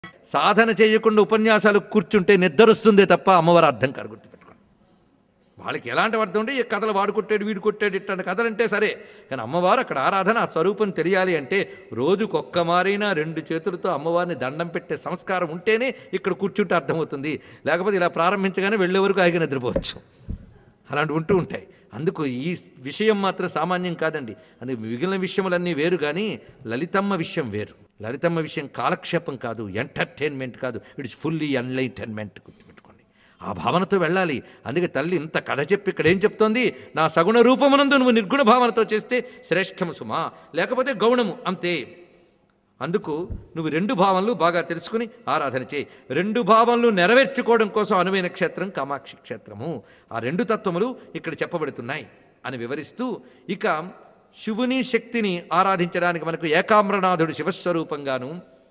సాధన చేయకుండా ఉపన్యాసాలు కూర్చుంటే నిద్రొస్తుందే తప్ప అమ్మవారు అర్థం కాదు గుర్తుపెట్టుకోండి వాళ్ళకి ఎలాంటి అర్థం ఉంటే ఈ కథలు వాడు కొట్టాడు వీడు కొట్టాడు ఇట్లాంటి కథలు అంటే సరే కానీ అమ్మవారు అక్కడ ఆరాధన ఆ స్వరూపం తెలియాలి అంటే రోజుకొక్క మారైనా రెండు చేతులతో అమ్మవారిని దండం పెట్టే సంస్కారం ఉంటేనే ఇక్కడ కూర్చుంటే అర్థమవుతుంది లేకపోతే ఇలా ప్రారంభించగానే వెళ్ళే వరకు ఆగి నిద్రపోవచ్చు అలాంటివి ఉంటూ ఉంటాయి అందుకు ఈ విషయం మాత్రం సామాన్యం కాదండి అందుకు మిగిలిన విషయములన్నీ వేరు కానీ లలితమ్మ విషయం వేరు లలితమ్మ విషయం కాలక్షేపం కాదు ఎంటర్టైన్మెంట్ కాదు ఇట్స్ ఫుల్లీ ఎన్లైటైన్మెంట్ గుర్తుపెట్టుకోండి ఆ భావనతో వెళ్ళాలి అందుకే తల్లి ఇంత కథ చెప్పి ఇక్కడ ఏం చెప్తోంది నా సగుణ రూపమునందు నువ్వు నిర్గుణ భావనతో చేస్తే శ్రేష్టము సుమా లేకపోతే గౌణము అంతే అందుకు నువ్వు రెండు భావనలు బాగా తెలుసుకుని ఆరాధన చేయి రెండు భావనలు నెరవేర్చుకోవడం కోసం అనువైన క్షేత్రం కామాక్షి క్షేత్రము ఆ రెండు తత్వములు ఇక్కడ చెప్పబడుతున్నాయి అని వివరిస్తూ ఇక శివుని శక్తిని ఆరాధించడానికి మనకు ఏకామ్రనాథుడు శివస్వరూపంగాను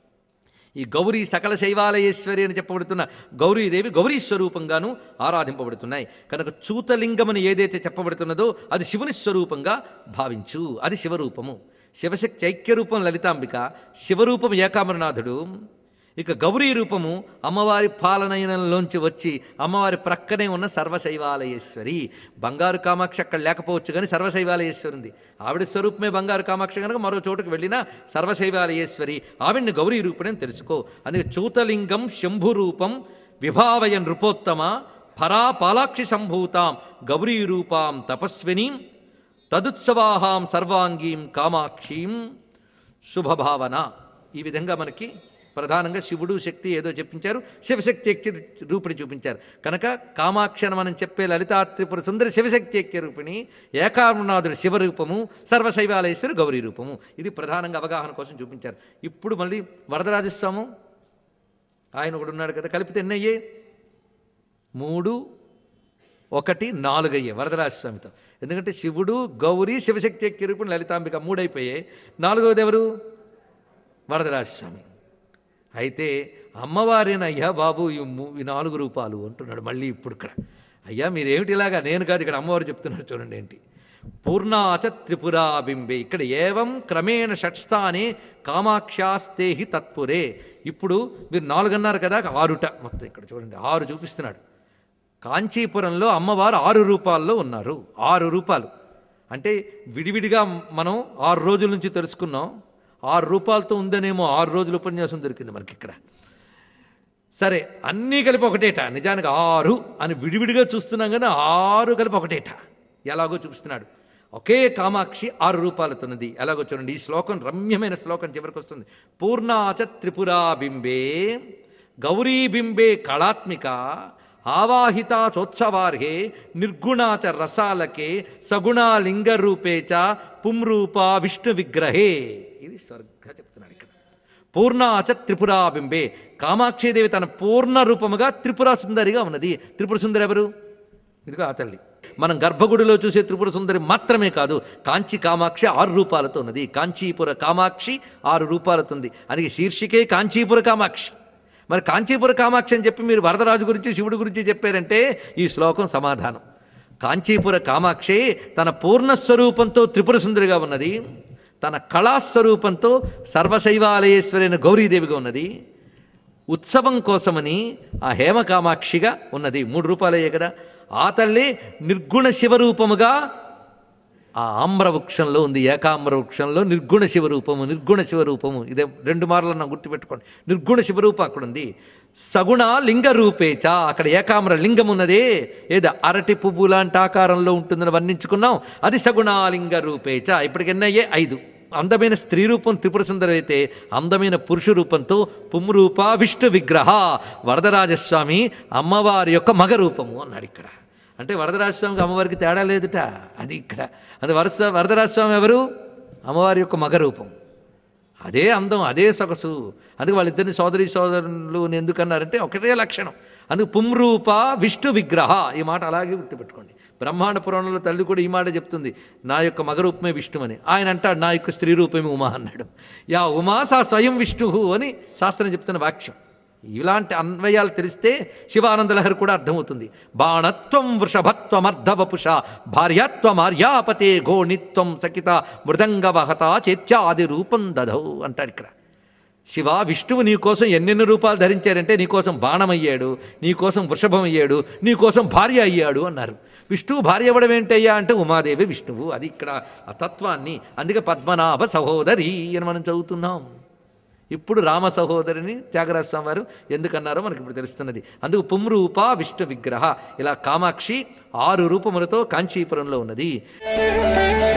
ఈ గౌరీ సకల శైవాలయేశ్వరి అని చెప్పబడుతున్న గౌరీదేవి గౌరీ స్వరూపంగాను ఆరాధింపబడుతున్నాయి కనుక చూతలింగమని ఏదైతే చెప్పబడుతున్నదో అది శివుని స్వరూపంగా భావించు అది శివరూపము శివశక్తి ఐక్యరూపం లలితాంబిక శివరూపం ఏకామరనాథుడు ఇక గౌరీ రూపము అమ్మవారి పాలనయనంలోంచి వచ్చి అమ్మవారి ప్రక్కనే ఉన్న సర్వశైవాలయేశ్వరి బంగారు కామాక్షి అక్కడ లేకపోవచ్చు కానీ సర్వశైవాలయేశ్వరి ఉంది ఆవిడ స్వరూపమే బంగారు కామాక్షి కనుక మరో చోటుకు వెళ్ళినా సర్వశైవాలయేశ్వరి ఆవిడ్ని గౌరీ రూపణని తెలుసుకో అందుకే చూతలింగం శంభురూపం విభావయ నృపోత్తమ పరా పాలాక్షి సంభూతాం గౌరీ రూపాం తపస్వినీం తదుత్సవాహాం సర్వాంగీం కామాక్షీం శుభభావన ఈ విధంగా మనకి ప్రధానంగా శివుడు శక్తి ఏదో చెప్పించారు శివశక్తి ఐక్య రూపిణి చూపించారు కనుక కామాక్షను మనం చెప్పే లలితా త్రిపుర సుందర శివశక్తి ఐక్య రూపిణి ఏకారునాథుడు శివరూపము సర్వశైవాలయేశ్వరు గౌరీ రూపము ఇది ప్రధానంగా అవగాహన కోసం చూపించారు ఇప్పుడు మళ్ళీ వరదరాజస్వాము ఆయన ఒకడు ఉన్నాడు కదా కలిపితే ఎన్ని అయ్యాయి మూడు ఒకటి నాలుగు అయ్యాయి వరదరాజస్వామితో ఎందుకంటే శివుడు గౌరీ శివశక్తి ఐక్య రూపిణి లలితాంబిక మూడు అయిపోయాయి నాలుగవది ఎవరు వరదరాజస్వామి అయితే అమ్మవారిని అయ్యా బాబు ఈ ము- ఈ నాలుగు రూపాలు అంటున్నాడు మళ్ళీ ఇప్పుడు ఇక్కడ అయ్యా మీరేమిటి ఇలాగా నేను కాదు ఇక్కడ అమ్మవారు చెప్తున్నారు చూడండి ఏంటి పూర్ణాచ త్రిపురా బింబే ఇక్కడ ఏవం క్రమేణ షట్స్థానే కామాక్షాస్తేహి తత్పురే ఇప్పుడు మీరు నాలుగు అన్నారు కదా ఆరుట మొత్తం ఇక్కడ చూడండి ఆరు చూపిస్తున్నాడు కాంచీపురంలో అమ్మవారు ఆరు రూపాల్లో ఉన్నారు ఆరు రూపాలు అంటే విడివిడిగా మనం ఆరు రోజుల నుంచి తెలుసుకున్నాం ఆరు రూపాయలతో ఉందనేమో ఆరు రోజుల ఉపన్యాసం దొరికింది మనకి ఇక్కడ సరే అన్నీ కలిపి ఒకటేట నిజానికి ఆరు అని విడివిడిగా చూస్తున్నాం కానీ ఆరు కలిపి ఒకటేట ఎలాగో చూపిస్తున్నాడు ఒకే కామాక్షి ఆరు రూపాలతున్నది ఎలాగో చూడండి ఈ శ్లోకం రమ్యమైన శ్లోకం చివరికి వస్తుంది పూర్ణాచ త్రిపురా బింబే గౌరీ బింబే కళాత్మిక ఆవాహిత చోత్సవార్హే నిర్గుణాచ రసాలకే సగుణా లింగరూపే చ పుంరూప విష్ణు విగ్రహే ఇది స్వర్గ చెప్తున్నాడు ఇక్కడ పూర్ణాచ త్రిపురా బింబే కామాక్షీదేవి తన పూర్ణ రూపముగా త్రిపుర సుందరిగా ఉన్నది త్రిపుర సుందరి ఎవరు ఇదిగో ఆ తల్లి మనం గర్భగుడిలో చూసే త్రిపుర సుందరి మాత్రమే కాదు కాంచి కామాక్షి ఆరు రూపాలతో ఉన్నది కాంచీపుర కామాక్షి ఆరు రూపాలతో ఉంది అందుకే శీర్షికే కాంచీపుర కామాక్షి మరి కాంచీపుర కామాక్షి అని చెప్పి మీరు వరదరాజు గురించి శివుడి గురించి చెప్పారంటే ఈ శ్లోకం సమాధానం కాంచీపుర కామాక్షి తన పూర్ణస్వరూపంతో త్రిపుర సుందరిగా ఉన్నది తన కళాస్వరూపంతో సర్వశైవాలయేశ్వరైన గౌరీదేవిగా ఉన్నది ఉత్సవం కోసమని ఆ హేమకామాక్షిగా ఉన్నది మూడు రూపాలయ్యే కదా ఆ తల్లి నిర్గుణ శివరూపముగా ఆ ఆమ్ర వృక్షంలో ఉంది ఏకామ్ర వృక్షంలో నిర్గుణ శివరూపము నిర్గుణ శివరూపము ఇదే రెండు మార్లు నా గుర్తుపెట్టుకోండి నిర్గుణ శివరూపం అక్కడ ఉంది సగుణ లింగ రూపేచ అక్కడ ఏకామ్ర లింగం ఉన్నదే ఏదో అరటి పువ్వు లాంటి ఆకారంలో ఉంటుందని వర్ణించుకున్నాం అది సగుణాలింగ రూపేచ ఇప్పటికి ఎన్నయ్యే ఐదు అందమైన స్త్రీ రూపం త్రిపుర సుందరి అయితే అందమైన పురుష రూపంతో పుమ్రూప విష్ణు విగ్రహ వరదరాజస్వామి అమ్మవారి యొక్క మగ రూపము అన్నాడు ఇక్కడ అంటే వరదరాజస్వామికి అమ్మవారికి తేడా లేదుట అది ఇక్కడ అది వరస వరదరాజస్వామి ఎవరు అమ్మవారి యొక్క మగ రూపం అదే అందం అదే సొగసు అందుకే వాళ్ళిద్దరిని సోదరి సోదరులు అని ఎందుకన్నారంటే ఒకటే లక్షణం అందుకు పుంరూప విష్ణు విగ్రహ ఈ మాట అలాగే గుర్తుపెట్టుకోండి బ్రహ్మాండ పురాణంలో తల్లి కూడా ఈ మాట చెప్తుంది నా యొక్క మగ రూపమే విష్ణు అని ఆయన అంటాడు నా యొక్క స్త్రీ రూపమే ఉమా అన్నాడు యా ఉమా సా స్వయం విష్ణు అని శాస్త్రం చెప్తున్న వాక్యం ఇలాంటి అన్వయాలు తెలిస్తే శివానందలహరి కూడా అర్థమవుతుంది బాణత్వం వృషభత్వమర్ధవపుష భార్యాత్వం ఆర్యాపతే ఘోణిత్వం సకిత మృదంగవహత చేత్యాది రూపం దధౌ అంటాడు ఇక్కడ శివ విష్ణువు నీ కోసం ఎన్నెన్ని రూపాలు ధరించారంటే నీకోసం బాణం అయ్యాడు నీకోసం వృషభం అయ్యాడు నీకోసం భార్య అయ్యాడు అన్నారు విష్ణువు భార్య అవ్వడం ఏంటయ్యా అంటే ఉమాదేవి విష్ణువు అది ఇక్కడ ఆ తత్వాన్ని అందుకే పద్మనాభ సహోదరి అని మనం చదువుతున్నాం ఇప్పుడు రామ సహోదరిని త్యాగరాజ స్వామి వారు ఎందుకన్నారో మనకి ఇప్పుడు తెలుస్తున్నది అందుకు పుంరూప విష్ణు విగ్రహ ఇలా కామాక్షి ఆరు రూపములతో కాంచీపురంలో ఉన్నది